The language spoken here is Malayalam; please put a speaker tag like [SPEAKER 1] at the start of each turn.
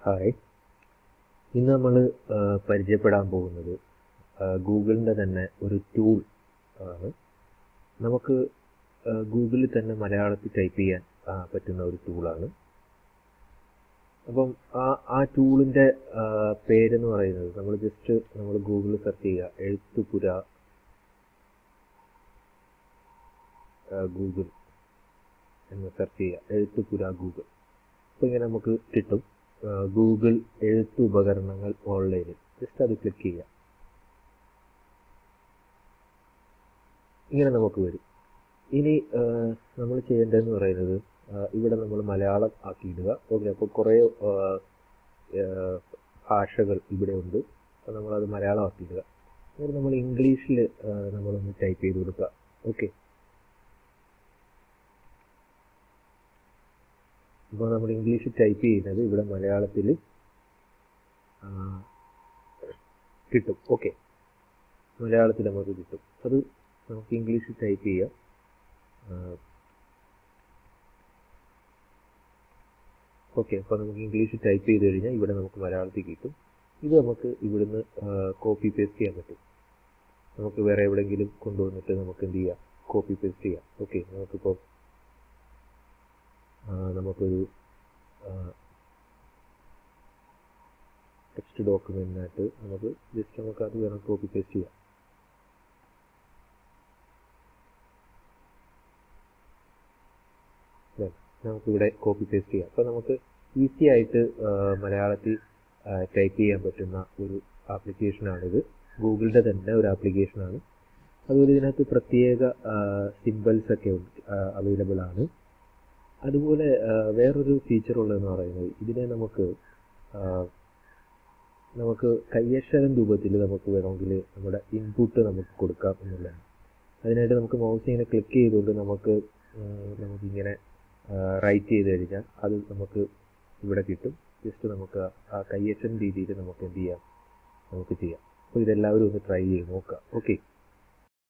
[SPEAKER 1] ഹായ് ഇന്ന് നമ്മൾ പരിചയപ്പെടാൻ പോകുന്നത് ഗൂഗിളിൻ്റെ തന്നെ ഒരു ടൂൾ ആണ് നമുക്ക് ഗൂഗിളിൽ തന്നെ മലയാളത്തിൽ ടൈപ്പ് ചെയ്യാൻ ആ, പറ്റുന്ന ഒരു ടൂളാണ് അപ്പം ആ ആ ടൂളിൻ്റെ പേരെന്ന് പറയുന്നത് നമ്മൾ ജസ്റ്റ് നമ്മൾ ഗൂഗിളിൽ സെർച്ച് ചെയ്യുക എഴുത്തുപുര ഗൂഗിൾ എന്ന് സെർച്ച് ചെയ്യുക എഴുത്തുപുര ഗൂഗിൾ അപ്പോൾ ഇങ്ങനെ നമുക്ക് കിട്ടും ഗൂഗിൾ എഴുത്ത് ഉപകരണങ്ങൾ ഓൺലൈനിൽ ജസ്റ്റ് അത് ക്ലിക്ക് ചെയ്യുക ഇങ്ങനെ നമുക്ക് വരും ഇനി നമ്മൾ ചെയ്യേണ്ടതെന്ന് പറയുന്നത് ആ, ഇവിടെ നമ്മൾ മലയാളം ആക്കിയിടുക ഓക്കെ അപ്പോൾ കുറേ ആ, ആ, ഭാഷകൾ ഇവിടെ ഉണ്ട് അപ്പോൾ നമ്മളത് മലയാളം ആക്കിയിടുക എന്നിട്ട് നമ്മൾ ഇംഗ്ലീഷിൽ നമ്മളൊന്ന് ടൈപ്പ് ചെയ്ത് കൊടുക്കുക ഓക്കെ ഇപ്പോൾ നമ്മൾ ഇംഗ്ലീഷിൽ ടൈപ്പ് ചെയ്യുന്നത് ഇവിടെ മലയാളത്തിൽ കിട്ടും ഓക്കെ മലയാളത്തിൽ നമുക്ക് കിട്ടും അത് നമുക്ക് ഇംഗ്ലീഷിൽ ടൈപ്പ് ചെയ്യാം ഓക്കെ അപ്പോൾ നമുക്ക് ഇംഗ്ലീഷിൽ ടൈപ്പ് ചെയ്ത് കഴിഞ്ഞാൽ ഇവിടെ നമുക്ക് മലയാളത്തിൽ കിട്ടും ഇത് നമുക്ക് ഇവിടുന്ന് കോപ്പി പേസ്റ്റ് ചെയ്യാൻ പറ്റും നമുക്ക് വേറെ എവിടെയെങ്കിലും കൊണ്ടുവന്നിട്ട് നമുക്ക് എന്ത് ചെയ്യാം കോപ്പി പേസ്റ്റ് ചെയ്യാം ഓക്കെ നമുക്കിപ്പോൾ ആ, നമുക്കൊരു ടെക്സ്റ്റ് ഡോക്യുമെൻറ്റിനായിട്ട് നമുക്ക് ജസ്റ്റ് നമുക്ക് അത് വേണം കോപ്പി പേസ്റ്റ് ചെയ്യാം ദേ, നമുക്കിവിടെ കോപ്പി പേസ്റ്റ് ചെയ്യാം അപ്പോൾ നമുക്ക് ഈസി ആയിട്ട് ആ, മലയാളത്തിൽ ടൈപ്പ് ചെയ്യാൻ പറ്റുന്ന ഒരു ആപ്ലിക്കേഷനാണിത് ഗൂഗിളിൻ്റെ തന്നെ ഒരു ആപ്ലിക്കേഷനാണ് അതുപോലെ ഇതിനകത്ത് പ്രത്യേക സിമ്പിൾസ് ഒക്കെ അവൈലബിൾ ആണ് അതുപോലെ ആ, വേറൊരു ഫീച്ചർ ഉള്ളതെന്ന് പറയുന്നത് ഇതിനെ നമുക്ക് ആ, നമുക്ക് കയ്യക്ഷരം രൂപത്തിൽ നമുക്ക് വേണമെങ്കിൽ നമ്മുടെ ഇൻപുട്ട് നമുക്ക് കൊടുക്കാം എന്നുള്ളതാണ് അതിനായിട്ട് നമുക്ക് മൗസ് ഇങ്ങനെ ക്ലിക്ക് ചെയ്തുകൊണ്ട് നമുക്ക് ഉം, നമുക്കിങ്ങനെ റൈറ്റ് ചെയ്ത് കഴിഞ്ഞാൽ അത് നമുക്ക് ഇവിടെ കിട്ടും ജസ്റ്റ് നമുക്ക് ആ കയ്യക്ഷരം രീതിയിൽ നമുക്ക് എന്ത് ചെയ്യാം നമുക്ക് ചെയ്യാം അപ്പോൾ ഇതെല്ലാവരും ഒന്ന് ട്രൈ ചെയ്ത് നോക്കാം ഓക്കെ